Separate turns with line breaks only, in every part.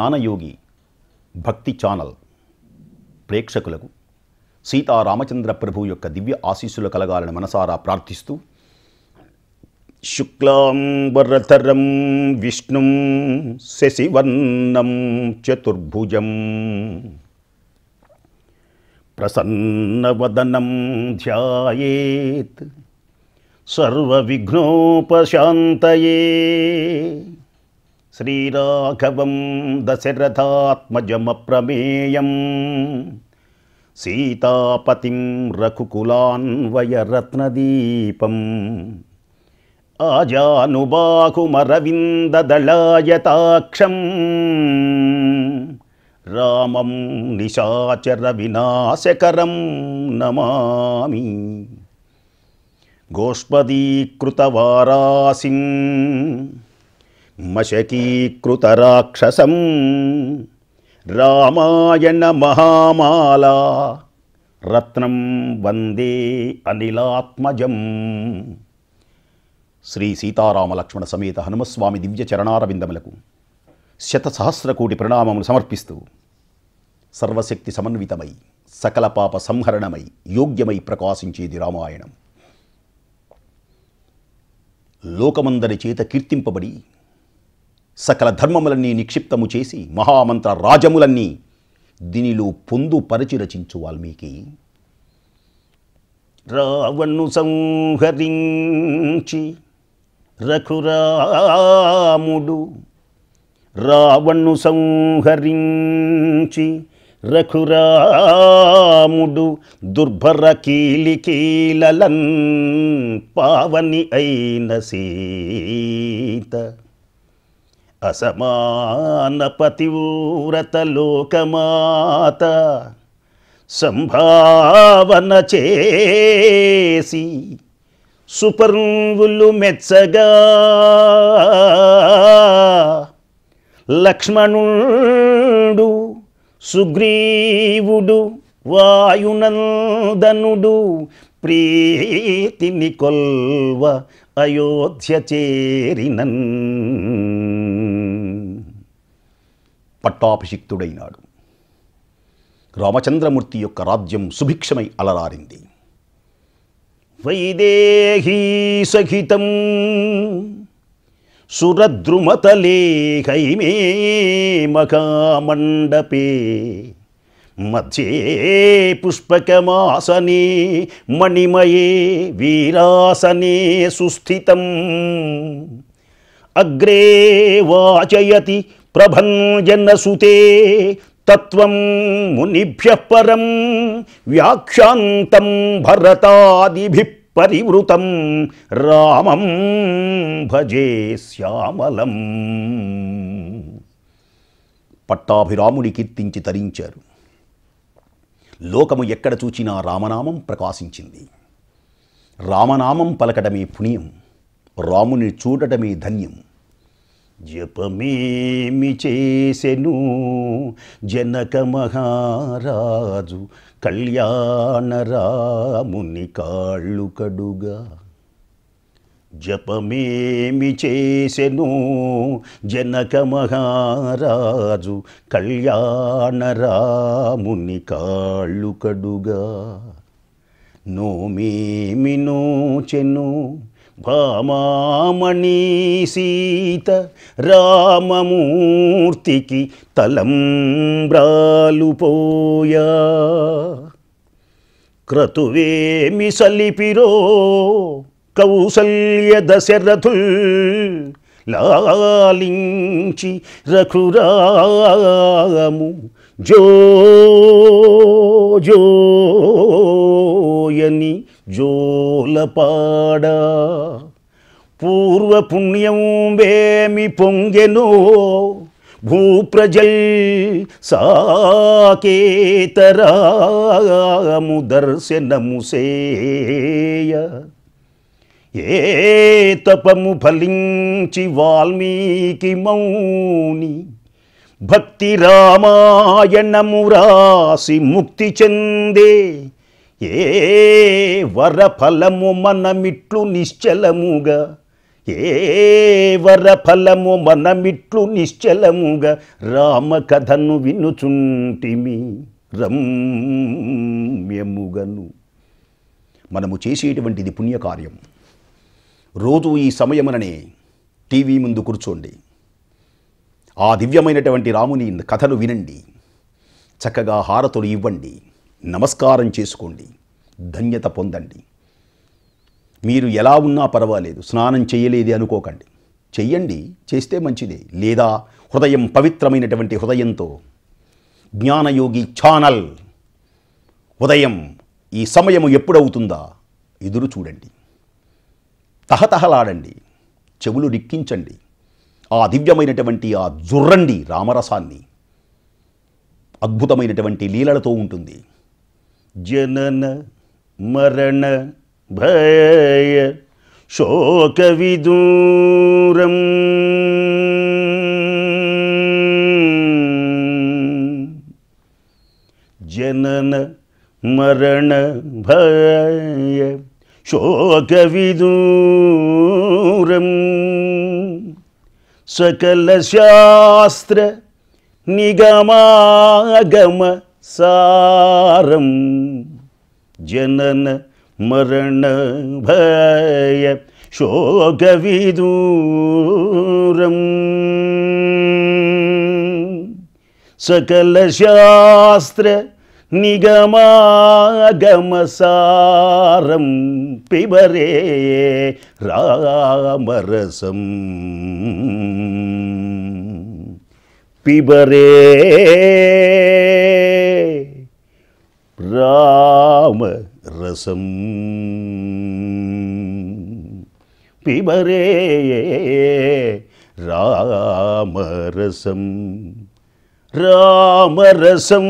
జ్ఞానయోగి భక్తి ఛానల్ ప్రేక్షకులకు సీతారామచంద్ర ప్రభు యొక్క దివ్య ఆశీస్సులు కలగాలని మనసారా ప్రార్థిస్తూ శుక్లాంబరతరం విష్ణుం శశివర్ణం చతుర్భుజం ప్రసన్నవదనం ధ్యాయేత్ సర్వవిఘ్నోపశాంతయే శ్రీరాఘవం దశరథాత్మజమప్రమేయం సీతాపతిం రఘుకులాన్వయరత్నదీపం ఆజానుబాహుమరవిందదళాయతాక్షం రామం నిశాచర వినాశకరం నమామి గోష్పదీకృతవారాసిం మశకీకృతరాక్షసం రామాయణ మహామాలా రత్నం వందే అనిలాత్మజం శ్రీ సీతారామ లక్ష్మణ సమేత హనుమస్వామి దివ్య చరణారవిందములకు శత సహస్రకోటి ప్రణామములు సమర్పిస్తూ సర్వశక్తి సమన్వితమై సకల పాప సంహరణమై యోగ్యమై ప్రకాశించేది రామాయణం లోకమందరి చేత కీర్తింపబడి సకల ధర్మములన్నీ నిక్షిప్తము చేసి మహామంత్ర రాజములన్నీ దీనిలో పొందు పరిచి రచించు వాల్మీకి రావణు సంహరించి రఘురాముడు రావణు సంహరించి రఘురాముడు దుర్భర కీలికీలలన్ పావని అయిన సీత అసమాన పతివ్రత లోకమాత సంభావన చేసి సుపర్వులు మెచ్చగా లక్ష్మణుడు సుగ్రీవుడు వాయునందనుడు ప్రీతిని కొల్వ అయోధ్య చేరినన్ పట్టాభిషిక్తుడైనాడు రామచంద్రమూర్తి యొక్క రాజ్యం సుభిక్షమై అలరారింది వైదేహీ సహితం సురద్రుమతలే హైమే మకామండపే మధ్యే పుష్పకమాసనే మణిమయే వీరాసనే సుస్థితం అగ్రే వాచయతి ప్రభంజనసుతే తత్వం మునిభ్య పరం వ్యాఖ్యాంతం భరతాదిభి పరివృతం రామం భజే శ్యామలం పట్టాభిరాముడి కీర్తించి తరించారు లోకము ఎక్కడ చూచినా రామనామం ప్రకాశించింది రామనామం పలకడమే పుణ్యం రాముని చూడటమే ధన్యం జపమేమి చేసెను జనక మహారాజు కళ్యాణ రాముని కాళ్ళు కడుగా జపమేమి చేసెను జనక మహారాజు కళ్యాణ రాముని కాళ్ళు కడుగా నోమేమి నోచెను భామామణి సీత రామమూర్తికి తలంబ్రాలు పోయా క్రతువేమి సలిపిరో కౌసల్య దశరథుల్ లాలించి రఘురాము జో జోయని జోలపాడా పూర్వపుణ్యం వేమి పొంగెనో భూప్రజల్ సాకేతరాము దర్శనము సేయ ఏ తపము ఫలించి వాల్మీకి మౌని భక్తి రామాయణము రాసి ముక్తి చెందే ఏ వరఫలము మనమిట్లు నిశ్చలముగా ఏవర ఫలము మనమిట్లు నిశ్చలముగా రామ కథను వినుచుంటిమి రమ్యముగను మనము చేసేటువంటిది పుణ్యకార్యం రోజు ఈ సమయముననే టీవీ ముందు కూర్చోండి ఆ దివ్యమైనటువంటి రాముని కథను వినండి చక్కగా హారతులు ఇవ్వండి నమస్కారం చేసుకోండి ధన్యత పొందండి మీరు ఎలా ఉన్నా పర్వాలేదు స్నానం చేయలేది అనుకోకండి చెయ్యండి చేస్తే మంచిదే లేదా హృదయం పవిత్రమైనటువంటి హృదయంతో జ్ఞానయోగి ఛానల్ ఉదయం ఈ సమయము ఎప్పుడవుతుందా ఎదురు చూడండి తహతహలాడండి చెవులు రిక్కించండి ఆ దివ్యమైనటువంటి ఆ జుర్రండి రామరసాన్ని అద్భుతమైనటువంటి లీలలతో ఉంటుంది జనన మరణ భయ శోక విదూరం జనన మరణ భయ శోక విదూరం సకల శాస్త్ర నిగమాగమ సారం జనన మరణ భయ శోక విదూరం సకల శాస్త్ర నిగమాగమ సారం పిబరే రామరసం పిబరే రామరసం పిబరే రామరసం రామరసం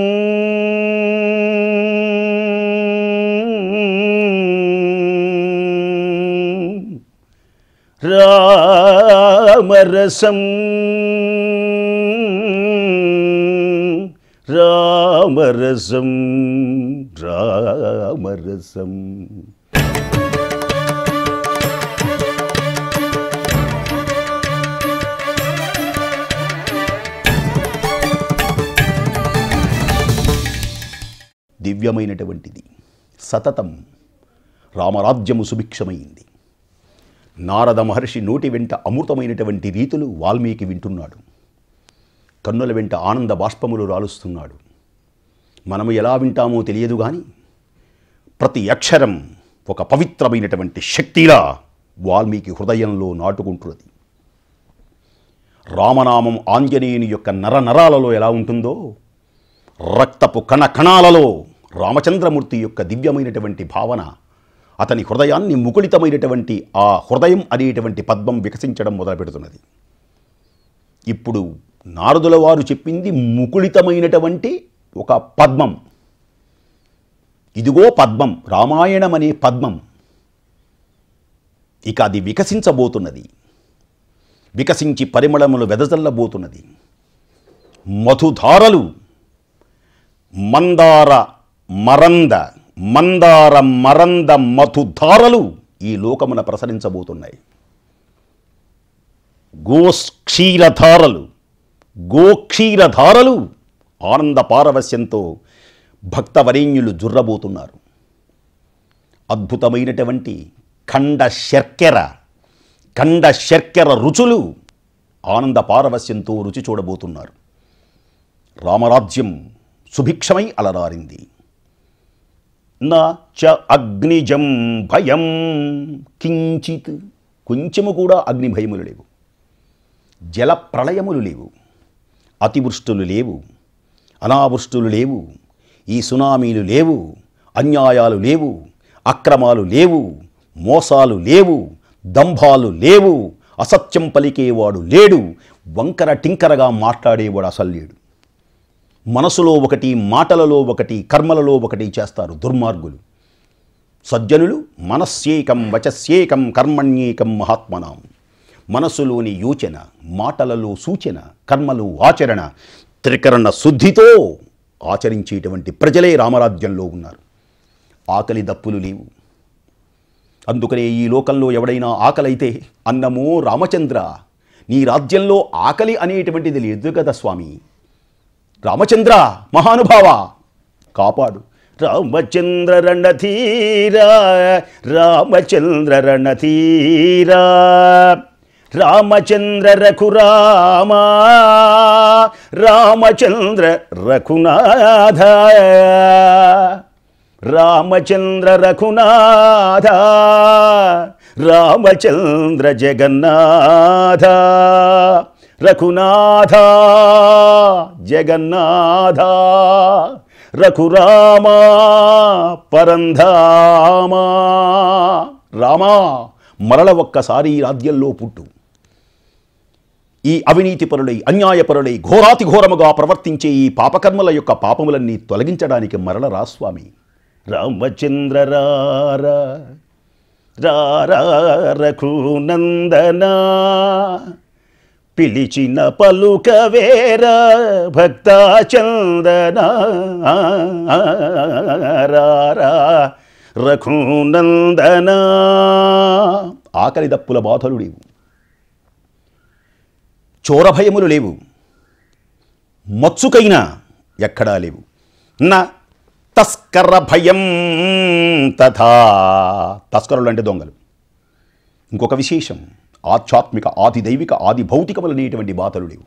రామరసం రామరసం రామరసం దివ్యమైనటువంటిది సతతం రామరాజ్యము సుభిక్షమైంది నారద మహర్షి నోటి వెంట అమృతమైనటువంటి రీతులు వాల్మీకి వింటున్నాడు కన్నుల వెంట ఆనంద బాష్పములు రాలుస్తున్నాడు మనము ఎలా వింటామో తెలియదు కానీ ప్రతి అక్షరం ఒక పవిత్రమైనటువంటి శక్తిలా వాల్మీకి హృదయంలో నాటుకుంటున్నది రామనామం ఆంజనేయుని యొక్క నరనరాలలో ఎలా ఉంటుందో రక్తపు కణ కణాలలో రామచంద్రమూర్తి యొక్క దివ్యమైనటువంటి భావన అతని హృదయాన్ని ముకుళితమైనటువంటి ఆ హృదయం అనేటువంటి పద్మం వికసించడం మొదలుపెడుతున్నది ఇప్పుడు నారదుల వారు చెప్పింది ముకుళితమైనటువంటి ఒక పద్మం ఇదిగో పద్మం రామాయణం అనే పద్మం ఇక అది వికసించబోతున్నది వికసించి పరిమళములు వెదజల్లబోతున్నది మధుధారలు మందార మరంద మందార మరంద మధుధారలు ఈ లోకమున ప్రసరించబోతున్నాయి గోక్షీరధారలు గోక్షీరధారలు ఆనంద పారవస్యంతో భక్తవరేణ్యులు జుర్రబోతున్నారు అద్భుతమైనటువంటి ఖండ శర్కెర ఖండ శర్కెర రుచులు ఆనంద పారవస్యంతో రుచి చూడబోతున్నారు రామరాజ్యం సుభిక్షమై అలరారింది నా చ అగ్నిజం భయం కించిత్ కొంచెము కూడా అగ్ని భయములు లేవు జల ప్రళయములు లేవు అతివృష్టులు లేవు అనావృష్టులు లేవు ఈ సునామీలు లేవు అన్యాయాలు లేవు అక్రమాలు లేవు మోసాలు లేవు దంభాలు లేవు అసత్యం పలికేవాడు లేడు వంకర టింకరగా మాట్లాడేవాడు అసలు లేడు మనసులో ఒకటి మాటలలో ఒకటి కర్మలలో ఒకటి చేస్తారు దుర్మార్గులు సజ్జనులు మనస్యేకం వచస్యేకం కర్మణ్యేకం మహాత్మనాం మనసులోని యోచన మాటలలో సూచన కర్మలు ఆచరణ త్రికరణ శుద్ధితో ఆచరించేటువంటి ప్రజలే రామరాజ్యంలో ఉన్నారు ఆకలి దప్పులు లేవు అందుకనే ఈ లోకంలో ఎవడైనా ఆకలైతే అన్నమో రామచంద్ర నీ రాజ్యంలో ఆకలి అనేటువంటిది లేదు కదా స్వామి రామచంద్ర మహానుభావ కాపాడు రామచంద్ర రణధీరా రామచంద్ర రణధీరా రామచంద్ర రఘురామా రామచంద్ర రఘునాథ రామచంద్ర రఘునాథ రామచంద్ర జగన్నాథ రఘునాథ జగన్నాథ రఘురామా పరంధామా రామా మరల ఒక్కసారి ఈ రాజ్యంలో పుట్టు ఈ అవినీతి పరులై అన్యాయపరులై ఘోరాతి ఘోరముగా ప్రవర్తించే ఈ పాపకర్మల యొక్క పాపములన్నీ తొలగించడానికి మరల రా స్వామి రామచంద్ర రారా రారా రఘునందనా పిలిచిన పలుక వేర భక్త చందన రారా రఘునందన ఆకలి దప్పుల బాధలు లేవు చోరభయములు లేవు మచ్చుకైనా ఎక్కడా లేవు నా తస్కర భయం తథా తస్కరులు అంటే దొంగలు ఇంకొక విశేషం ఆధ్యాత్మిక ఆది దైవిక ఆది భౌతికములనేటువంటి బాధలు లేవు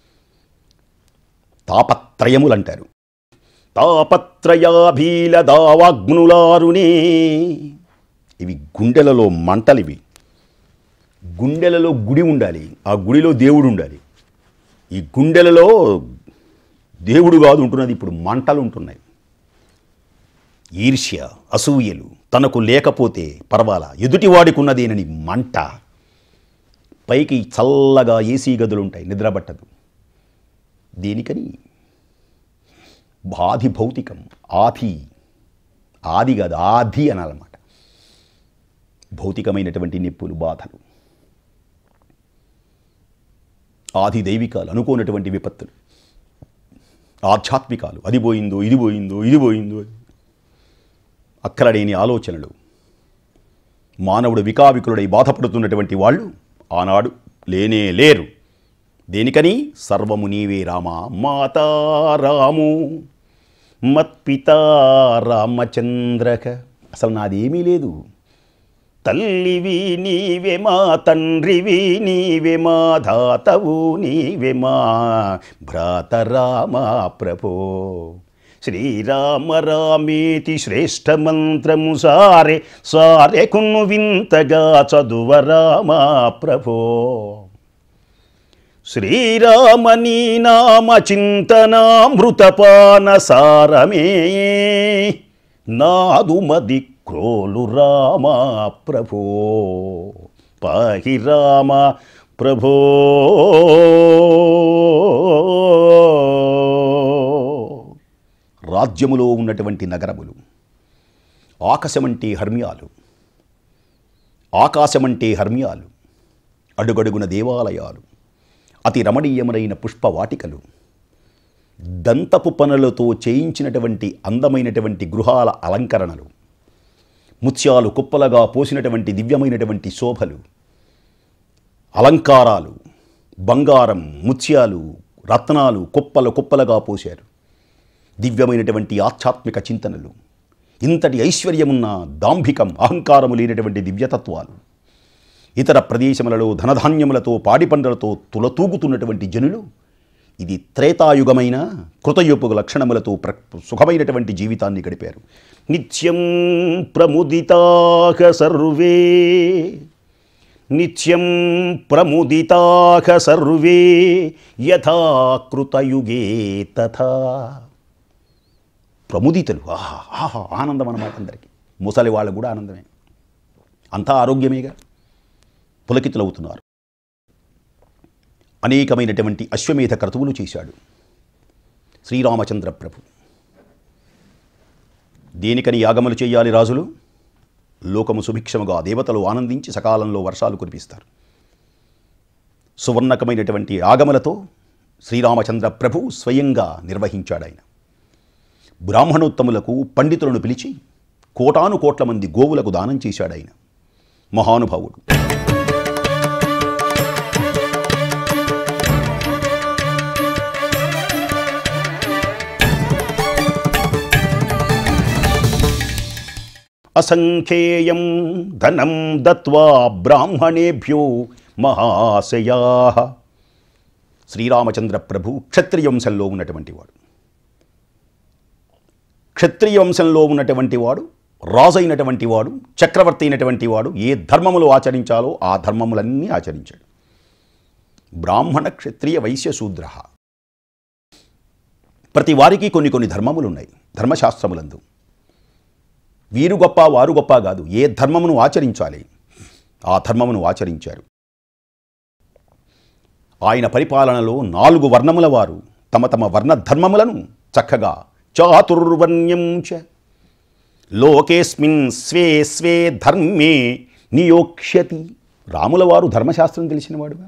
తాపత్రయములు అంటారు తాపత్రయాభీల దావాగ్నులారునే ఇవి గుండెలలో మంటలివి గుండెలలో గుడి ఉండాలి ఆ గుడిలో దేవుడు ఉండాలి ఈ గుండెలలో దేవుడు కాదు ఉంటున్నది ఇప్పుడు మంటలు ఉంటున్నాయి ఈర్ష్య అసూయలు తనకు లేకపోతే పర్వాలా ఎదుటివాడికి ఉన్నదేనని మంట పైకి చల్లగా ఏసీ గదులు ఉంటాయి నిద్రపట్టదు దేనికని బాధి భౌతికం ఆది ఆది కాదు ఆది అనాలన్నమాట భౌతికమైనటువంటి నిప్పులు బాధలు ఆది దైవికాలు అనుకోనటువంటి విపత్తులు ఆధ్యాత్మికాలు అది పోయిందో ఇది పోయిందో ఇది పోయిందో అక్కరలేని ఆలోచనలు మానవుడు వికావికులుడై బాధపడుతున్నటువంటి వాళ్ళు ఆనాడు లేనే లేరు దేనికని సర్వము నీవే రామా మాతా రాము మత్పితా రామచంద్రక అసలు నాదేమీ లేదు తల్లివి నీవే మా తండ్రివి నీవే మా ధాతవు నీవే మా భ్రాత రామా ప్రభో శ్రీరామ రామేతి శ్రేష్ఠ మంత్రము సారే సారే కున్ను వింతగా చదువ రామా ప్రభో శ్రీరామనీ నామ చింతనామృతపాన సారమే నాదు మది క్రోలు రామా ప్రభో పాహి రామ ప్రభో రాజ్యములో ఉన్నటువంటి నగరములు ఆకాశమంటే హర్మ్యాలు ఆకాశమంటే హర్మ్యాలు అడుగడుగున దేవాలయాలు అతి రమణీయములైన పుష్పవాటికలు దంతపు పనులతో చేయించినటువంటి అందమైనటువంటి గృహాల అలంకరణలు ముత్యాలు కుప్పలుగా పోసినటువంటి దివ్యమైనటువంటి శోభలు అలంకారాలు బంగారం ముత్యాలు రత్నాలు కుప్పలు కుప్పలుగా పోశారు దివ్యమైనటువంటి ఆధ్యాత్మిక చింతనలు ఇంతటి ఐశ్వర్యమున్న దాంభికం అహంకారము లేనటువంటి దివ్యతత్వాలు ఇతర ప్రదేశములలో ధనధాన్యములతో పాడి పంటలతో తులతూగుతున్నటువంటి జనులు ఇది త్రేతాయుగమైన కృతయుగపు లక్షణములతో ప్ర సుఖమైనటువంటి జీవితాన్ని గడిపారు నిత్యం ప్రముదితాక సర్వే నిత్యం ప్రముదితాక సర్వే యథా కృతయుగే తథా ప్రముదితలు ఆహా ఆహా ఆనందం అన్నమాట అందరికీ ముసలి వాళ్ళు కూడా ఆనందమే అంతా ఆరోగ్యమేగా పులకితులవుతున్నారు అనేకమైనటువంటి అశ్వమేధ క్రతువులు చేశాడు శ్రీరామచంద్ర ప్రభు దేనికని యాగములు చేయాలి రాజులు లోకము సుభిక్షముగా దేవతలు ఆనందించి సకాలంలో వర్షాలు కురిపిస్తారు సువర్ణకమైనటువంటి యాగములతో శ్రీరామచంద్ర ప్రభు స్వయంగా నిర్వహించాడు ఆయన బ్రాహ్మణోత్తములకు పండితులను పిలిచి కోటాను కోట్ల మంది గోవులకు దానం చేశాడు ఆయన మహానుభావుడు అసంఖ్యేయం ధనం దత్వా బ్రాహ్మణేభ్యో మహాశయా శ్రీరామచంద్ర ప్రభు క్షత్రియ వంశంలో ఉన్నటువంటి వాడు క్షత్రియ వంశంలో ఉన్నటువంటి వాడు రాజైనటువంటి వాడు చక్రవర్తి అయినటువంటి వాడు ఏ ధర్మములు ఆచరించాలో ఆ ధర్మములన్నీ ఆచరించాడు బ్రాహ్మణ క్షత్రియ వైశ్య శూద్ర ప్రతి వారికి కొన్ని కొన్ని ధర్మములు ఉన్నాయి ధర్మశాస్త్రములందు వీరు గొప్ప వారు గొప్ప కాదు ఏ ధర్మమును ఆచరించాలి ఆ ధర్మమును ఆచరించారు ఆయన పరిపాలనలో నాలుగు వర్ణముల వారు తమ తమ వర్ణ ధర్మములను చక్కగా చాతుర్వర్ణ్యం చ లోకేస్మిన్ స్వే స్వే ధర్మే నియోక్ష్యతి రాముల వారు ధర్మశాస్త్రం తెలిసినవాడుగా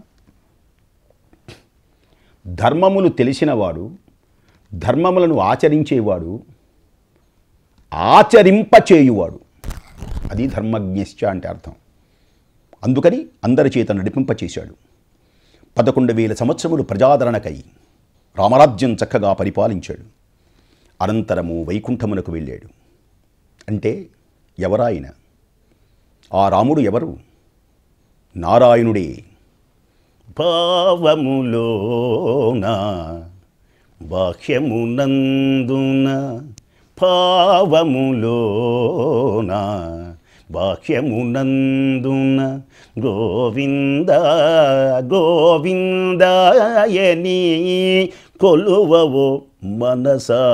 ధర్మములు తెలిసినవాడు ధర్మములను ఆచరించేవాడు ఆచరింపచేయువాడు అది ధర్మజ్ఞశ్చ అంటే అర్థం అందుకని అందరి చేత నడిపింపచేశాడు పదకొండు వేల సంవత్సరములు ప్రజాదరణకై రామరాజ్యం చక్కగా పరిపాలించాడు అనంతరము వైకుంఠమునకు వెళ్ళాడు అంటే ఎవరాయన ఆ రాముడు ఎవరు నారాయణుడే భావములోన బాహ్యమునందున భావములోన బాహ్యమునందున గోవింద గోవిందాయని కొలువవో మనసా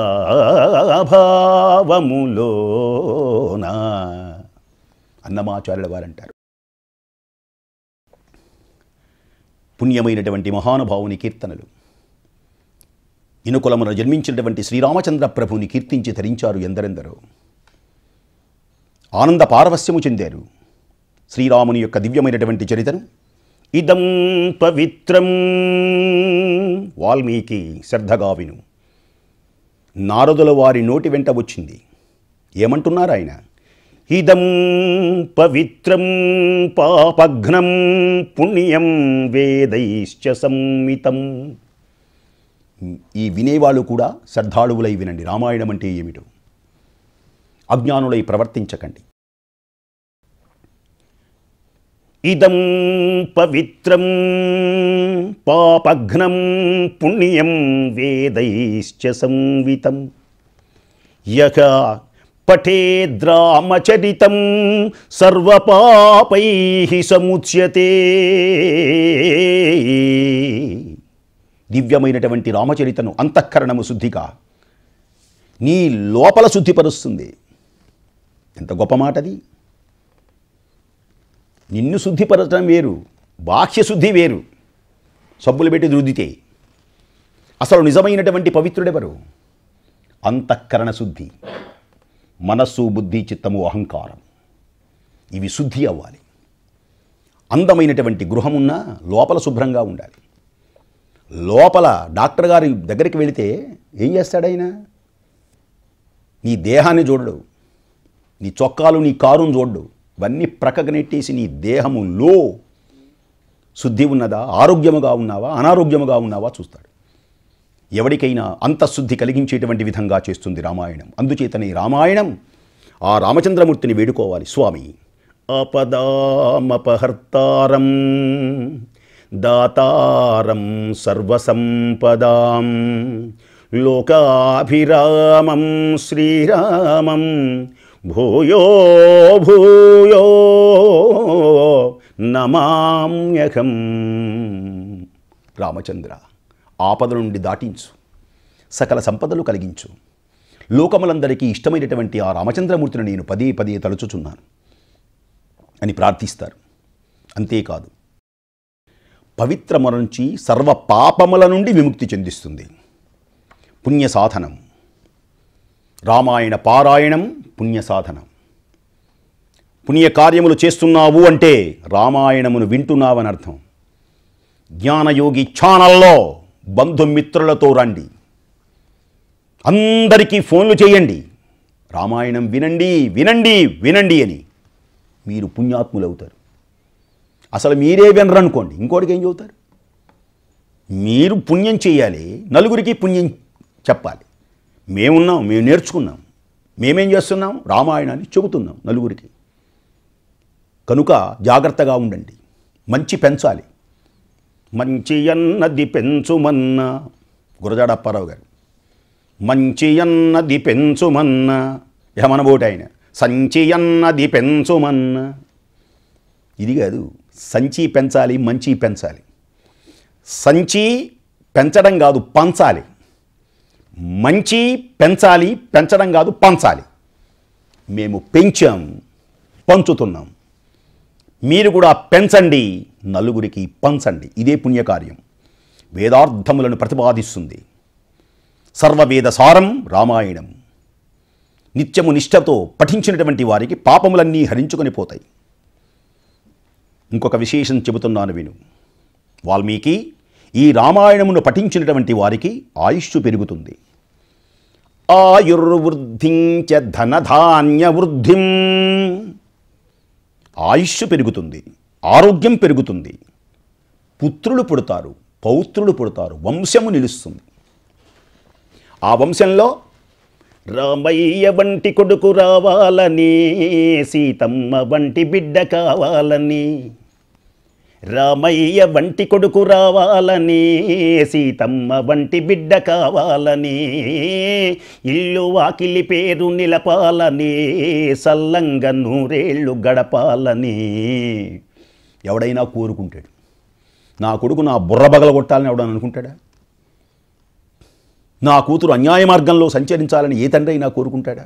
భావములోన అన్నమాచార్యుల వారంటారు పుణ్యమైనటువంటి మహానుభావుని కీర్తనలు ఇనుకులమున జన్మించినటువంటి శ్రీరామచంద్ర ప్రభుని కీర్తించి ధరించారు ఎందరెందరో ఆనంద పారవస్యము చెందారు శ్రీరాముని యొక్క దివ్యమైనటువంటి చరితను ఇదం పవిత్రం వాల్మీకి శ్రద్ధగా విను నారదుల వారి నోటి వెంట వచ్చింది ఏమంటున్నారు ఆయన ఇదం పవిత్రం పాపఘ్నం పుణ్యం వేదైశ్చ సంమితం ఈ వినేవాళ్ళు కూడా శ్రద్ధాళువులై వినండి రామాయణం అంటే ఏమిటో అజ్ఞానులై ప్రవర్తించకండి ఇదం పవిత్రం పాపఘ్నం పుణ్యం వేదైశ్చ సంవితం యక పఠేద్రామచరితం సర్వపాపై సముచ్యతే దివ్యమైనటువంటి రామచరితను అంతఃకరణము శుద్ధిగా నీ లోపల శుద్ధిపరుస్తుంది ఎంత గొప్ప మాట అది నిన్ను శుద్ధిపరచడం వేరు బాహ్య శుద్ధి వేరు సబ్బులు పెట్టి రుద్దితే అసలు నిజమైనటువంటి పవిత్రుడెవరు అంతఃకరణ శుద్ధి మనస్సు బుద్ధి చిత్తము అహంకారం ఇవి శుద్ధి అవ్వాలి అందమైనటువంటి గృహమున్నా లోపల శుభ్రంగా ఉండాలి లోపల డాక్టర్ గారి దగ్గరికి వెళితే ఏం చేస్తాడైనా నీ దేహాన్ని చూడడు నీ చొక్కాలు నీ కారును చూడడు ఇవన్నీ ప్రక్కకు నెట్టేసి నీ దేహములో శుద్ధి ఉన్నదా ఆరోగ్యముగా ఉన్నావా అనారోగ్యముగా ఉన్నావా చూస్తాడు ఎవరికైనా అంతఃశుద్ధి కలిగించేటువంటి విధంగా చేస్తుంది రామాయణం అందుచేతనే రామాయణం ఆ రామచంద్రమూర్తిని వేడుకోవాలి స్వామి ఆపదామపహర్తారం దాతారం సర్వసంపదాం లోకాభిరామం శ్రీరామం భూయో భూయో నమామ్యహం రామచంద్ర ఆపద నుండి దాటించు సకల సంపదలు కలిగించు లోకములందరికీ ఇష్టమైనటువంటి ఆ రామచంద్రమూర్తిని నేను పదే పదే తలుచుచున్నాను అని ప్రార్థిస్తారు అంతేకాదు పవిత్రము నుంచి సర్వ పాపముల నుండి విముక్తి చెందిస్తుంది పుణ్య సాధనం రామాయణ పారాయణం పుణ్య సాధనం పుణ్యకార్యములు చేస్తున్నావు అంటే రామాయణమును వింటున్నావని అర్థం జ్ఞానయోగి ఛానల్లో బంధుమిత్రులతో రండి అందరికీ ఫోన్లు చేయండి రామాయణం వినండి వినండి వినండి అని మీరు పుణ్యాత్ములవుతారు అసలు మీరే వినరు అనుకోండి ఇంకోటికి ఏం చెబుతారు మీరు పుణ్యం చేయాలి నలుగురికి పుణ్యం చెప్పాలి మేమున్నాం మేము నేర్చుకున్నాం మేమేం చేస్తున్నాం రామాయణాన్ని చెబుతున్నాం నలుగురికి కనుక జాగ్రత్తగా ఉండండి మంచి పెంచాలి మంచి అన్నది పెంచుమన్న గురజాడ అప్పారావు గారు మంచి అన్నది పెంచుమన్న యమనబోటి ఆయన సంచి అన్నది పెంచుమన్న ఇది కాదు సంచి పెంచాలి మంచి పెంచాలి సంచి పెంచడం కాదు పంచాలి మంచి పెంచాలి పెంచడం కాదు పంచాలి మేము పెంచాం పంచుతున్నాం మీరు కూడా పెంచండి నలుగురికి పంచండి ఇదే పుణ్యకార్యం వేదార్థములను ప్రతిపాదిస్తుంది సర్వవేద సారం రామాయణం నిత్యము నిష్ఠతో పఠించినటువంటి వారికి పాపములన్నీ హరించుకొని పోతాయి ఇంకొక విశేషం చెబుతున్నాను విను వాల్మీకి ఈ రామాయణమును పఠించినటువంటి వారికి ఆయుష్ పెరుగుతుంది ఆయుర్వృద్ధించ ధనధాన్య వృద్ధిం ఆయుష్ పెరుగుతుంది ఆరోగ్యం పెరుగుతుంది పుత్రులు పుడతారు పౌత్రులు పుడతారు వంశము నిలుస్తుంది ఆ వంశంలో రామయ్య వంటి కొడుకు రావాలని సీతమ్మ వంటి బిడ్డ కావాలని రామయ్య వంటి కొడుకు రావాలని సీతమ్మ వంటి బిడ్డ కావాలని ఇల్లు వాకిలి పేరు నిలపాలని సల్లంగా నూరేళ్ళు గడపాలని ఎవడైనా కోరుకుంటాడు నా కొడుకు నా బుర్ర బగలగొట్టాలని ఎవడని అనుకుంటాడా నా కూతురు అన్యాయ మార్గంలో సంచరించాలని ఏ తండ్రి అయినా కోరుకుంటాడా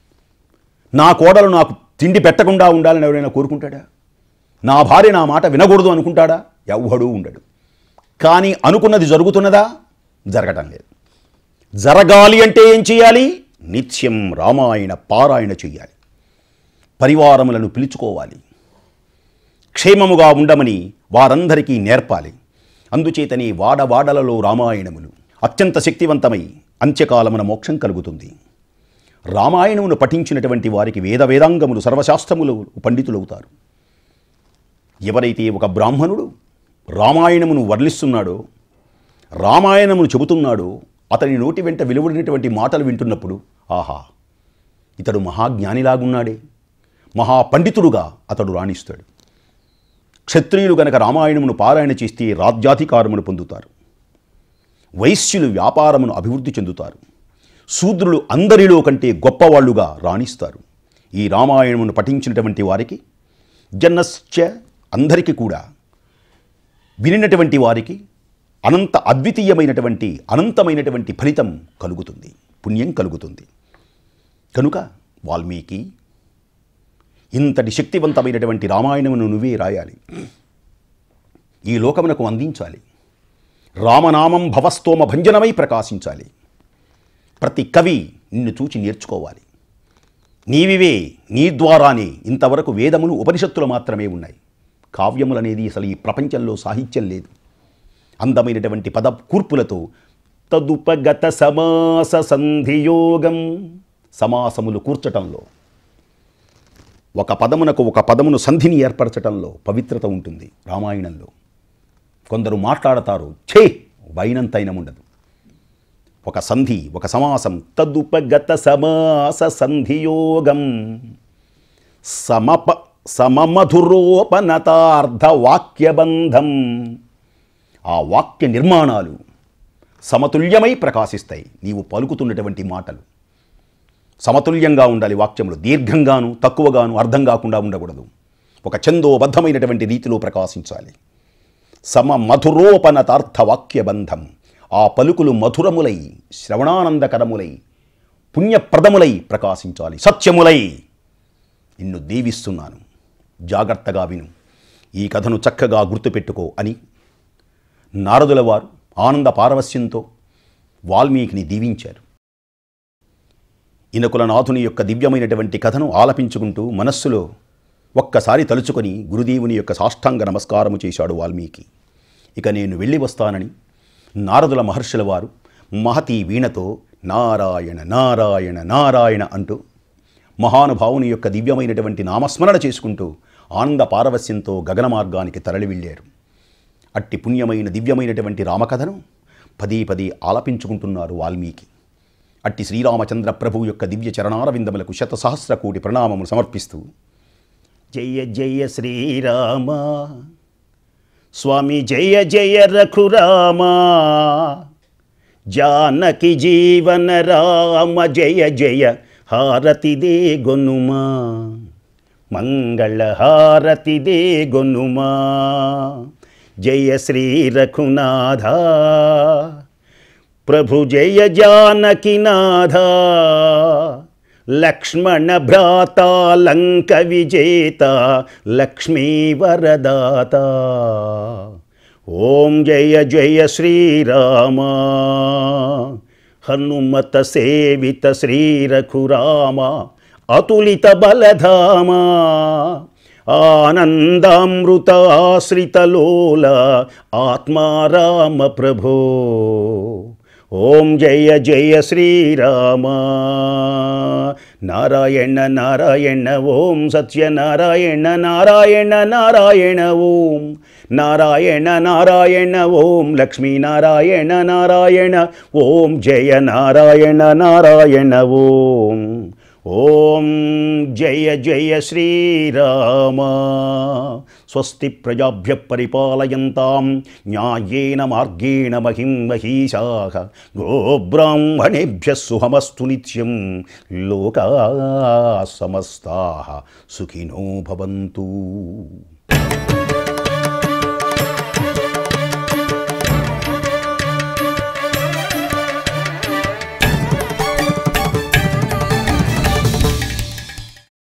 నా కోడలు నాకు తిండి పెట్టకుండా ఉండాలని ఎవరైనా కోరుకుంటాడా నా భార్య నా మాట వినకూడదు అనుకుంటాడా ఎవ్వడూ ఉండడు కానీ అనుకున్నది జరుగుతున్నదా జరగటం లేదు జరగాలి అంటే ఏం చేయాలి నిత్యం రామాయణ పారాయణ చేయాలి పరివారములను పిలుచుకోవాలి క్షేమముగా ఉండమని వారందరికీ నేర్పాలి అందుచేతనే వాడవాడలలో రామాయణములు అత్యంత శక్తివంతమై అంత్యకాలమున మోక్షం కలుగుతుంది రామాయణమును పఠించినటువంటి వారికి వేద వేదాంగములు సర్వశాస్త్రములు పండితులవుతారు ఎవరైతే ఒక బ్రాహ్మణుడు రామాయణమును వర్ణిస్తున్నాడో రామాయణమును చెబుతున్నాడో అతని నోటి వెంట వెలువడినటువంటి మాటలు వింటున్నప్పుడు ఆహా ఇతడు మహాజ్ఞానిలాగున్నాడే మహాపండితుడుగా అతడు రాణిస్తాడు క్షత్రియులు గనక రామాయణమును పారాయణ చేస్తే రాజ్యాధికారమును పొందుతారు వైశ్యులు వ్యాపారమును అభివృద్ధి చెందుతారు శూద్రులు అందరిలో కంటే గొప్పవాళ్లుగా రాణిస్తారు ఈ రామాయణమును పఠించినటువంటి వారికి జన్నశ్చ అందరికీ కూడా వినినటువంటి వారికి అనంత అద్వితీయమైనటువంటి అనంతమైనటువంటి ఫలితం కలుగుతుంది పుణ్యం కలుగుతుంది కనుక వాల్మీకి ఇంతటి శక్తివంతమైనటువంటి రామాయణమును నువ్వే రాయాలి ఈ లోకమునకు అందించాలి రామనామం భవస్తోమ భంజనమై ప్రకాశించాలి ప్రతి కవి నిన్ను చూచి నేర్చుకోవాలి నీవివే నీ ద్వారానే ఇంతవరకు వేదములు ఉపనిషత్తులు మాత్రమే ఉన్నాయి కావ్యములనేది అసలు ఈ ప్రపంచంలో సాహిత్యం లేదు అందమైనటువంటి పద కూర్పులతో తదుపగత సమాస సంధియోగం సమాసములు కూర్చటంలో ఒక పదమునకు ఒక పదమును సంధిని ఏర్పరచటంలో పవిత్రత ఉంటుంది రామాయణంలో కొందరు మాట్లాడతారు ఛే వైనంతైనం ఉండదు ఒక సంధి ఒక సమాసం తదుపగత సమాస సంధియోగం సమప సమమధురోపనతార్థ వాక్యబంధం ఆ వాక్య నిర్మాణాలు సమతుల్యమై ప్రకాశిస్తాయి నీవు పలుకుతున్నటువంటి మాటలు సమతుల్యంగా ఉండాలి వాక్యములు దీర్ఘంగాను తక్కువగాను అర్థం కాకుండా ఉండకూడదు ఒక ఛందోబద్ధమైనటువంటి రీతిలో ప్రకాశించాలి సమ మధురోపనతార్థ వాక్యబంధం ఆ పలుకులు మధురములై శ్రవణానందకరములై పుణ్యప్రదములై ప్రకాశించాలి సత్యములై నిన్ను దీవిస్తున్నాను జాగ్రత్తగా విను ఈ కథను చక్కగా గుర్తుపెట్టుకో అని నారదుల వారు ఆనంద పారవస్యంతో వాల్మీకిని దీవించారు ఇనకుల నాథుని యొక్క దివ్యమైనటువంటి కథను ఆలపించుకుంటూ మనస్సులో ఒక్కసారి తలుచుకొని గురుదేవుని యొక్క సాష్టాంగ నమస్కారము చేశాడు వాల్మీకి ఇక నేను వెళ్ళి వస్తానని నారదుల మహర్షుల వారు మహతి వీణతో నారాయణ నారాయణ నారాయణ అంటూ మహానుభావుని యొక్క దివ్యమైనటువంటి నామస్మరణ చేసుకుంటూ ఆనంద పారవస్యంతో గగన మార్గానికి తరలి వెళ్ళారు అట్టి పుణ్యమైన దివ్యమైనటువంటి రామకథను పదే పదే ఆలపించుకుంటున్నారు వాల్మీకి అట్టి శ్రీరామచంద్ర ప్రభు యొక్క దివ్య చరణార విందములకు శతసహస్ర కోటి ప్రణామములు సమర్పిస్తూ జయ జయ శ్రీరామ స్వామి జయ జయ రఘురామా జానకి జీవన రామ జయ జయ హారతి దే గొనుమా మంగళ హారతి దే గొనుమా జయ శ్రీ రఘునాథ ప్రభు జయ జానకి నాథ లక్ష్మణ భ్రాత లంక విజేత లక్ష్మీ వరదాత ఓం జయ జయ శ్రీరామ హనుమత సేవిత శ్రీ రఘురామ అతులిత బలధామ ఆనందామృత ఆశ్రితలోల ఆత్మారామ ప్రభో ఓం జయ జయ శ్రీరామ నారాయణ నారాయణ ఓం సత్యనారాయణ నారాయణ నారాయణ ఓం నారాయణ నారాయణ ఓం లక్ష్మీనారాయణ నారాయణ ఓం జయ నారాయణ నారాయణ ఓం ఓం జయ జయ శ్రీరామ స్వస్తి ప్రజాభ్య పరిపాలయంతాం న్యాయేన మార్గేణ మహిం మహీషా గోబ్రాహ్మణేభ్య సుహమస్తు నిత్యం లోకా సమస్తా సుఖినో భవంతు